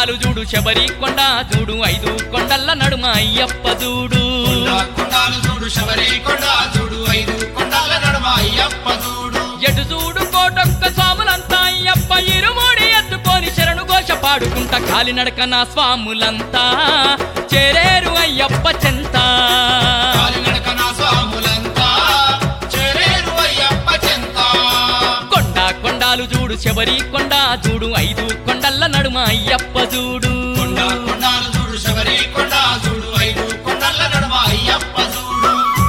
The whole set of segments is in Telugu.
కొండాలు చూడు శబరి కొండ చూడు ఐదు కొండల్ల నడుమ అయ్యప్ప చూడు కొండ కొండాలు చూడు శబరి కొండ చూడు ఐదు కొండాల నడుమ అయ్యప్ప చూడు ఎటు చూడు కోటొక్క స్వాములంతా అయ్యప్ప ఇరుమూడి ఎత్తుకొని శరణు ఘోష పాడుకుంటా కాలినడక నా స్వాములంతా చేరేరు అయ్యప్ప చెంత కాలినడక నా స్వాములంతా చేరేరు అయ్యప్ప చెంత కొండ కొండాలు చూడు శబరి కొండ చూడు ఐదు కొండల్ల నడుమ అయ్యప్ప చూడు కొండ కొండాలు చూడు శబరి కొండ చూడు ఐదు కొండల నడుమ అయ్యప్ప చూడు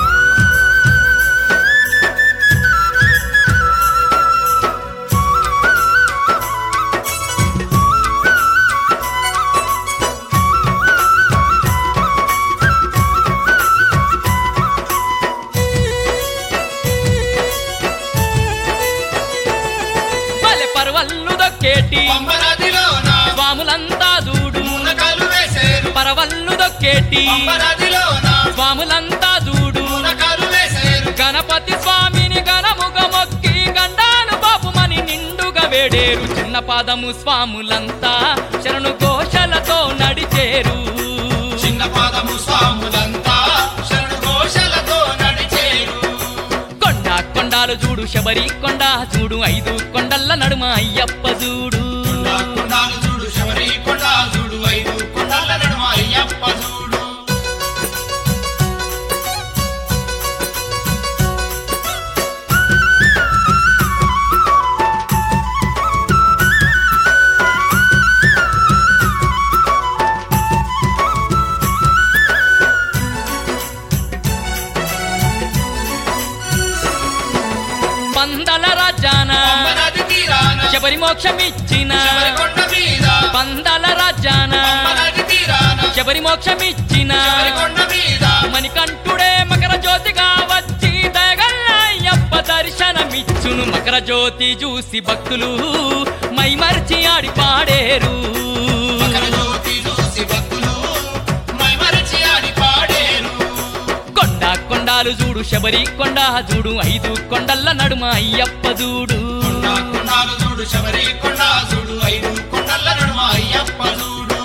పల్లె పర్వల్లు దొక్కేటి పంబనదిలోన స్వాములంతా చూడు మునకలు వేసేరు పరవల్లు దొక్కేటి పంబనదిలోన స్వాములంతా చూడు మునకలు వేసేరు గణపతి స్వామిని గణముగ మొక్కి గండాలు పాపుమని నిండుగా వేడేరు చిన్న పాదము స్వాములంతా శరణు ఘోషలతో నడిచేరు చిన్న పాదము స్వాములంతా శరణు ఘోషలతో నడిచేరు కొండ కొండాలు చూడు శబరి కొండ చూడు ఐదు కొండల్ల నడుమ అయ్యప్ప చూడు కొండ కొండాలు చూడు శబరి కొండ చూడు ఐదు కొండల నడుమ అయ్యప్ప చూడు పందల రాజాన పంబనది తీరాన శబరి మోక్షమిచ్చిన శబరి కొండ మీద పందల రాజాన పంబనది తీరాన శబరి మోక్షమిచ్చిన శబరి కొండ మీద మణికంఠుడే మకర జ్యోతిగా వచ్చి దగల్ల అయ్యప్ప దర్శనమిచ్చును మకర జ్యోతి చూసి భక్తులు మైమర్చి ఆడి పాడేరు మకర జ్యోతి చూసి భక్తులు మైమరచి ఆడి పాడేరు కొండ కొండాలు చూడు శబరి కొండ చూడు ఐదు కొండల్ల నడుమ అయ్యప్ప చూడు కొండ కొండాలు చూడు శబరి కొండ చూడు ఐదు కొండల నడుమ అయ్యప్ప చూడు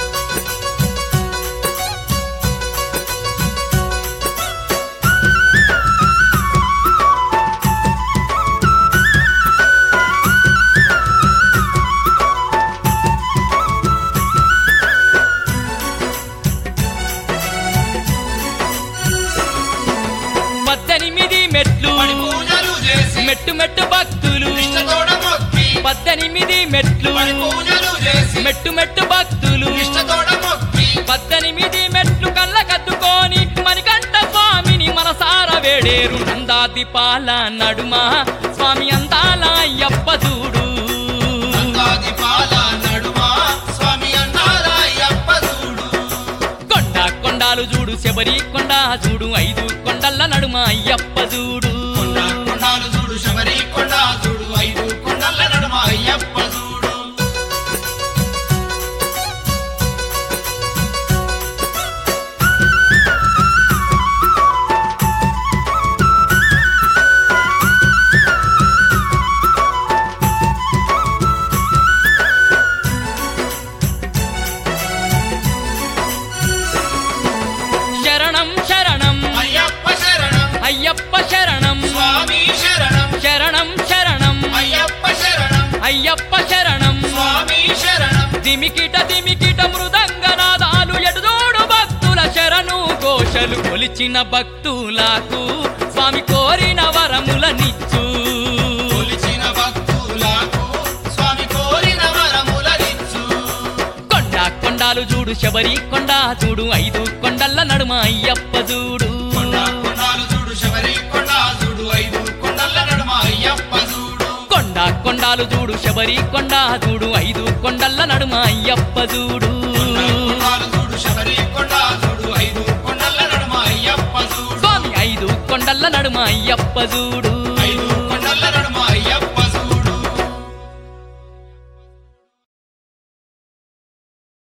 పద్దెనిమిది మెట్లు పడి పూజలు చేసి మెట్టు మెట్టు భక్తులు ఇష్టతోడ మొక్కి పద్దెనిమిది మెట్లు పడి పూజలు చేసి మెట్టు మెట్టు భక్తులు ఇష్టతోడ మొక్కి పద్దెనిమిది మెట్లు కళ్ళ కద్దుకొని మణికంఠ స్వామిని మనసార వేడేరు నందాదిపాల నడుమ స్వామి అందాల అయ్యప్ప చూడు గంగాది పాల నడుమ స్వామి అన్నార అయ్యప్ప చూడు కొండ కొండాలు చూడు శబరి కొండ చూడు ఐదు కొండల్ల నడుమ అయ్యప్ప చూడు కొండ కొండాలు చూడు శబరి కొండ చూడు ఐదు కొండల నడుమ అయ్యప్ప చూడు శరణం శరణం అయ్యప్ప శరణం అయ్యప్ప శరణం స్వామి శరణం శరణం శరణం అయ్యప్ప శరణం అయ్యప్ప శరణం స్వామి శరణం దిమికిట దిమికిట మృదంగనాదాలు ఎడుదోడు భక్తుల శరణు ఘోషలు కొలిచిన భక్తులకు స్వామి కోరిన వరములనిచ్చు కొలిచిన భక్తులకు స్వామి కోరిన వరములనిచ్చు కొండ కొండాలు చూడు శబరి కొండ చూడు ఐదు కొండల్ల నడుమ అయ్యప్ప చూడు కొండ కొండాలు చూడు శబరి కొండ చూడు ఐదు కొండల నడుమ అయ్యప్ప చూడు కొండ కొండాలు చూడు శబరి కొండ చూడు ఐదు కొండల్ల నడుమ అయ్యప్ప చూడు కొండ కొండాలు చూడు శబరి కొండ చూడు ఐదు కొండల నడుమ అయ్యప్ప చూడు స్వామి ఐదు కొండల్ల నడుమ అయ్యప్ప చూడు